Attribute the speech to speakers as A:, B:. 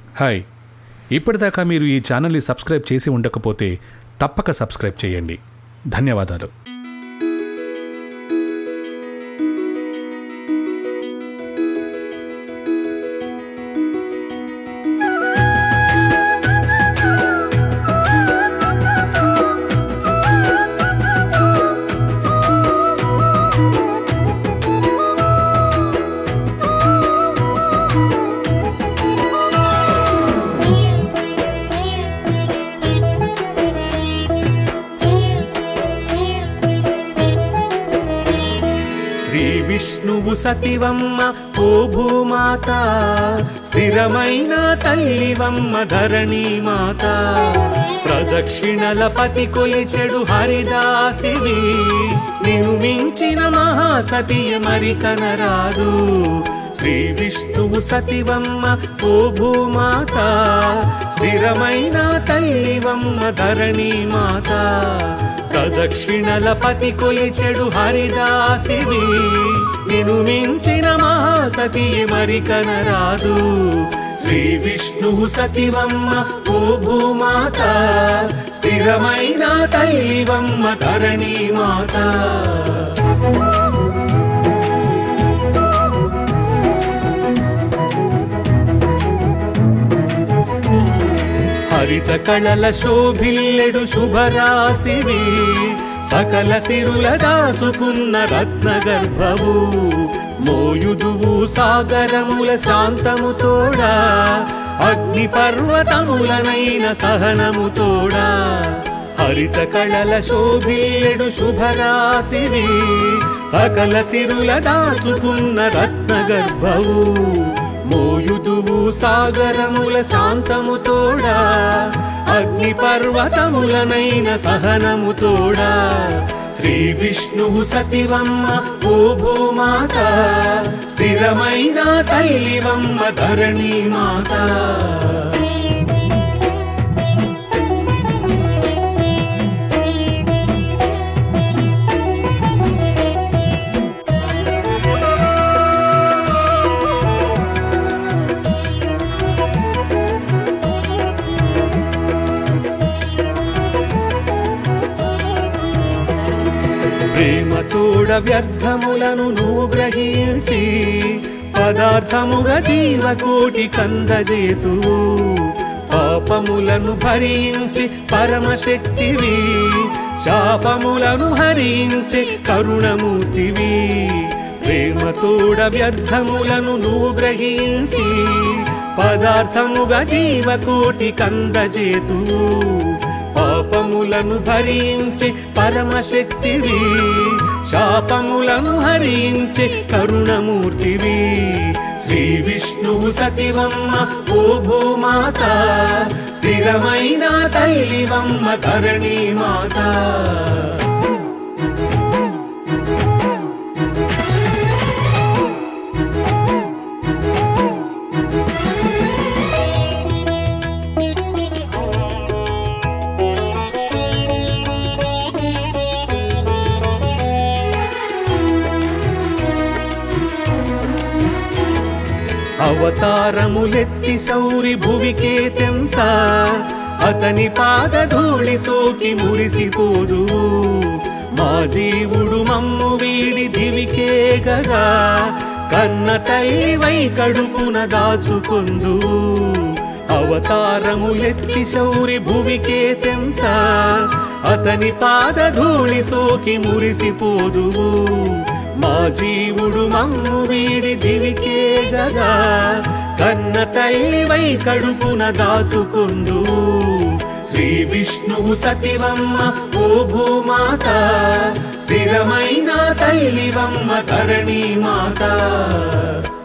A: hi ఇప్పటిదాకా మీరు ఈ ఛానల్ని సబ్స్క్రైబ్ చేసి ఉండకపోతే తప్పక సబ్స్క్రైబ్ చేయండి ధన్యవాదాలు
B: శ్రీ విష్ణువు సతివమ్మ ఓ భూమాత స్థిరమైన తల్లివమ్మ ధరణి మాత ప్రదక్షిణల పతి కొలిచెడు హరిదాసివి నిను మించిన మహాసతి మరి కనరాదు శ్రీ విష్ణువు సతివమ్మ ఓ భూమాత స్థిరమైన తల్లివమ్మ ధరణి మాత ప్రదక్షిణల పతి కొలిచెడు హరిదాసివి నిను మించిన మహాసతి మరి కనరాదు శ్రీ విష్ణువు సతివమ్మ ఓ భూమాత స్థిరమైన తల్లివమ్మ ధరణి మాత హరిత కళల శోభిల్లెడు శుభరాశివి సకల సిరుల దాచుకున్న రత్న గర్భవు మోయుదువు సాగరముల శాంతము తోడా అగ్ని పర్వతములనైన సహనము తోడా హరిత కళల శోభిల్లెడు శుభరాశివి సకల సిరుల దాచుకున్న రత్న గర్భవు మోయుదువు సాగరముల శాంతము తోడా అగ్ని పర్వతములనైన సహనము తోడా శ్రీ విష్ణువు సతివమ్మ ఓ భూమాత స్థిరమైన తల్లివమ్మ ధరణి మాత ప్రేమతోడ వ్యర్థములను నువ్వు గ్రహించి పదార్థముగా జీవకోటి కందజేతు పాపములను భరించి పరమశక్తివి శాపములను హరించి కరుణమూర్తివి ప్రేమతోడ వ్యర్థములను నువ్వు గ్రహించి పదార్థముగా జీవకోటి కందజేతు పాపములను భరించి పరమశక్తివి శాపములను హరించి కరుణమూర్తివి శ్రీ విష్ణువు సతివమ్మ ఓ భూమాత స్థిరమైన తల్లివమ్మ ధరణి మాత అవతారములెత్తి సౌరి భువికే తెంచ అతని పాదధూళి సోకి మురిసిపోదు మా జీవుడు మమ్ము వీడి దివికే గదా కన్న తల్లివై కడుపున దాచుకుందు అవతారములెత్తి శౌరి భువికే తెంచ అతని పాదధూళి సోకి మురిసిపోదు మా జీవుడు మమ్ము వీడి దివికే గదా కన్న తల్లివై కడుపున దాచుకుందు శ్రీ విష్ణువు సతివమ్మ ఓ భూమాత స్థిరమైన తల్లివమ్మ ధరణి మాత